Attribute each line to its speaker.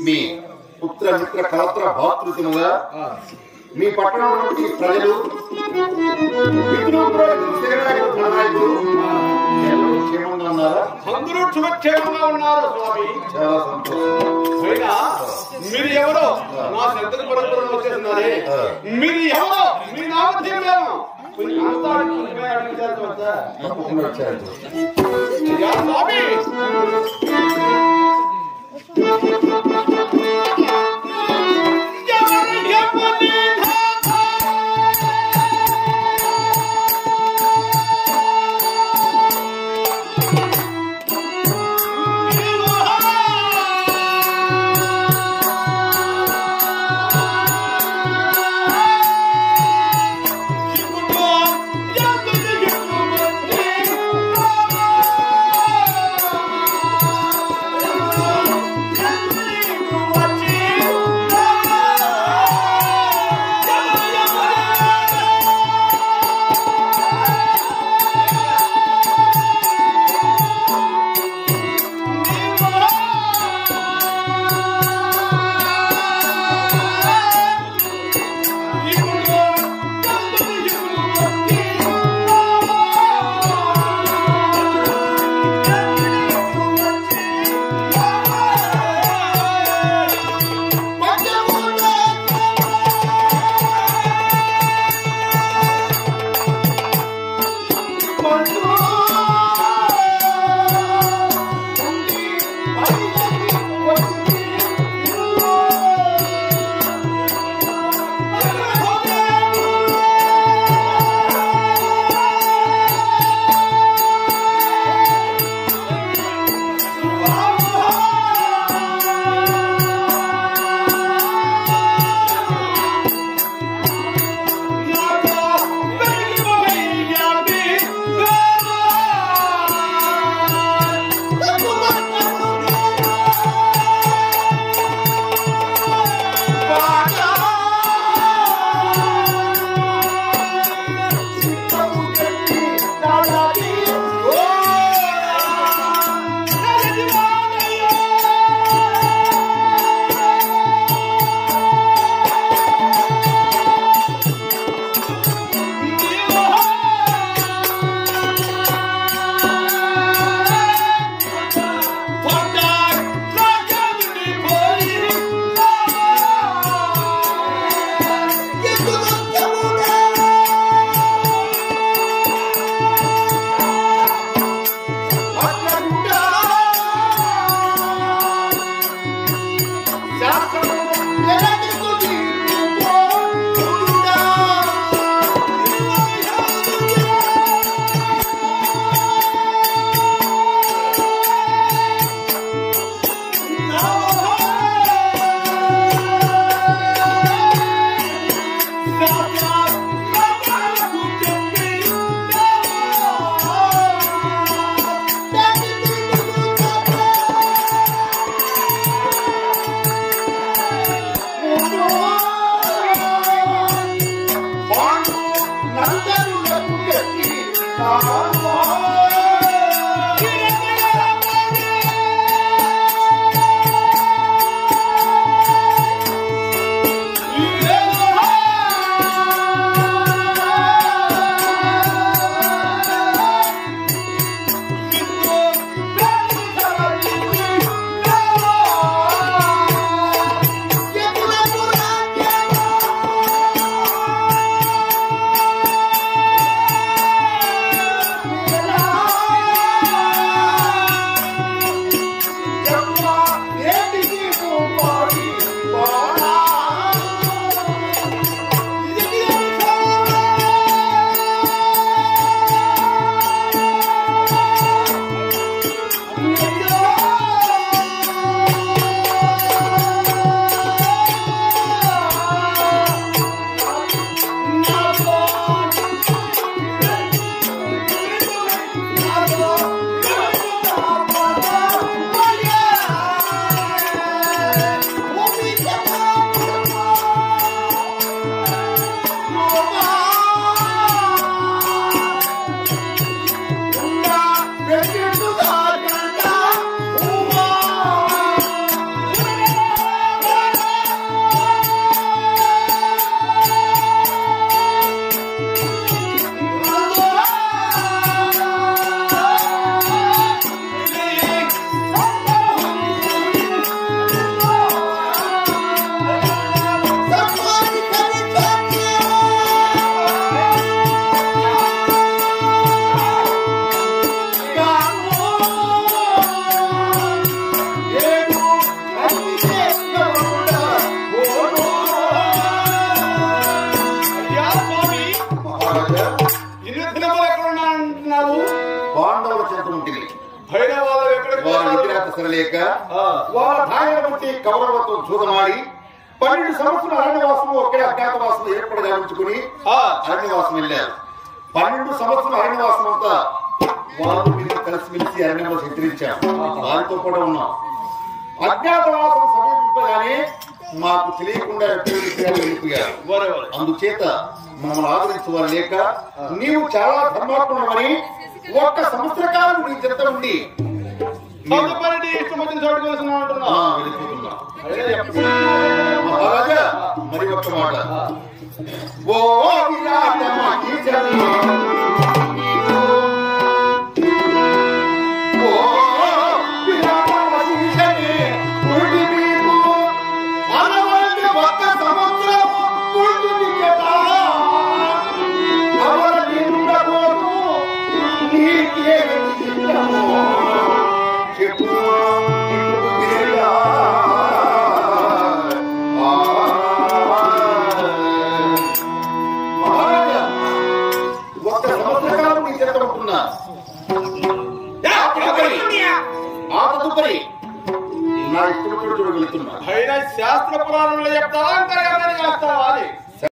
Speaker 1: మీ పుత్ర మిత్ర కలత్ర భాతృతముగా మీ పట్టణంలోని ప్రజలు మిత్రులు కూడా విశేషమైన ధననాయకులు ఎల్లరూ క్షేమంగా ఉన్నారా
Speaker 2: అందరూ సురక్షేమంగా ఉన్నారు స్వామి
Speaker 1: చాలా సంతోషం
Speaker 2: పైగా మీరు ఎవరో నా శ్రద్ధకు పరస్పరం వచ్చేస్తున్నారే మీరు ఎవరో మీ నామధేయం కొంచెం అంతా అడుగుతుంటే అడిగితే వద్దా?
Speaker 1: తప్పకుండా వచ్చారు
Speaker 2: యా స్వామి
Speaker 3: Yeah.
Speaker 1: భరించలేక
Speaker 2: ఆ.
Speaker 1: వాళ్ళ భార్య బట్టి కౌరవతో చూదమాడి పన్నెండు సంవత్సరాల అరణ్యవాసము ఒకే అజ్ఞాతవాసం ఏర్పడి ఉంచుకుని
Speaker 2: ఆ.
Speaker 1: అరణ్యవాసం వెళ్ళారు పన్నెండు సంవత్సరాల అరణ్యవాసం అంతా వారు మీరు కలిసిమెలిసి అరణ్యంలో సంచరించాం వారితో కూడా ఉన్నాం అజ్ఞాతవాసం సమీపించగానే మాకు తెలియకుండా ఎక్కడ విషయాలు వెళ్ళిపోయారు
Speaker 2: వరే వరే
Speaker 1: అందుచేత మమ్మల్ని ఆదరించేవారు లేక నీవు చాలా ధర్మాత్మని ఒక్క సంవత్సర కాలం నీ చెత్త ఉండి
Speaker 2: తదుపరి నీ ఇష్టం వచ్చిన చోటుకు వెళ్తున్నావు
Speaker 1: ఆ,
Speaker 2: అంటున్నా
Speaker 1: వెళ్ళిపోతున్నా
Speaker 2: అదే చెప్తున్నా.
Speaker 1: మహారాజా మరి ఒక్క మాట ఓ విరాట మహిషని. ఓ విరాట మహిషని. పుట్టి నీకు అనవరటి ఒక్క సంవత్సరము పుట్టింది కదా. అవల నిండబోదు నీకేమి చిత్తము. చెప్పు విరగా. మహారాజా, ఒక్క సంవత్సర కాలం నీ చేత ఉంటున్నా ఆ తదుపరి నా ఇష్టం చూడ వెళ్తున్నా
Speaker 2: అయినా శాస్త్ర పురాణంలో చెప్తావా అంతర్గతంగా చేస్తావా అది